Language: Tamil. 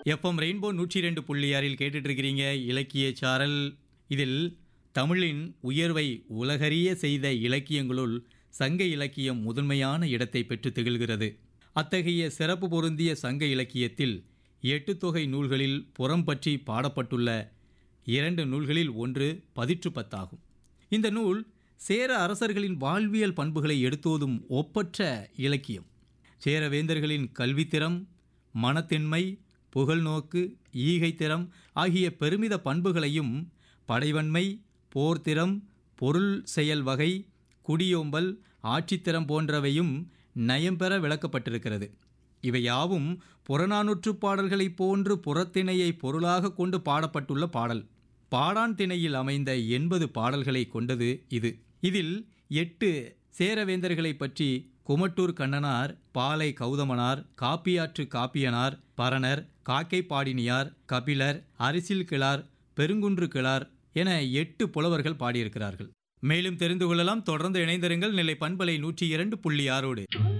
எஃப்எம் ரெயின்போ நூற்றி ரெண்டு புள்ளி ஆறில் கேட்டுட்டு இருக்கிறீங்க இலக்கிய சாரல் இதில் தமிழின் உயர்வை உலகறிய செய்த இலக்கியங்களுள் சங்க இலக்கியம் முதன்மையான இடத்தை பெற்று திகழ்கிறது அத்தகைய சிறப்பு பொருந்திய சங்க இலக்கியத்தில் எட்டு தொகை நூல்களில் புறம் பற்றி பாடப்பட்டுள்ள இரண்டு நூல்களில் ஒன்று பதிற்று பத்தாகும் இந்த நூல் சேர அரசர்களின் வாழ்வியல் பண்புகளை எடுத்தோதும் ஒப்பற்ற இலக்கியம் சேரவேந்தர்களின் கல்வித்திறம் மனத்தின்மை புகழ்நோக்கு ஈகைத்திறம் ஆகிய பெருமித பண்புகளையும் படைவன்மை போர்த்திறம் பொருள் செயல் வகை குடியோம்பல் ஆட்சித்திறம் போன்றவையும் நயம்பெற விளக்கப்பட்டிருக்கிறது இவையாவும் புறநானூற்றுப் பாடல்களைப் போன்று புறத்திணையை பொருளாக கொண்டு பாடப்பட்டுள்ள பாடல் பாடான் திணையில் அமைந்த எண்பது பாடல்களை கொண்டது இது இதில் எட்டு சேரவேந்தர்களைப் பற்றி குமட்டூர் கண்ணனார் பாலை கௌதமனார் காப்பியாற்று காப்பியனார் பரணர் காக்கை பாடினியார் கபிலர் அரிசில் கிளார் பெருங்குன்று கிளார் என எட்டு புலவர்கள் பாடியிருக்கிறார்கள் மேலும் தெரிந்து கொள்ளலாம் தொடர்ந்து இணைந்திருங்கள் நெல்லை பண்பலை நூற்றி இரண்டு புள்ளி ஆறோடு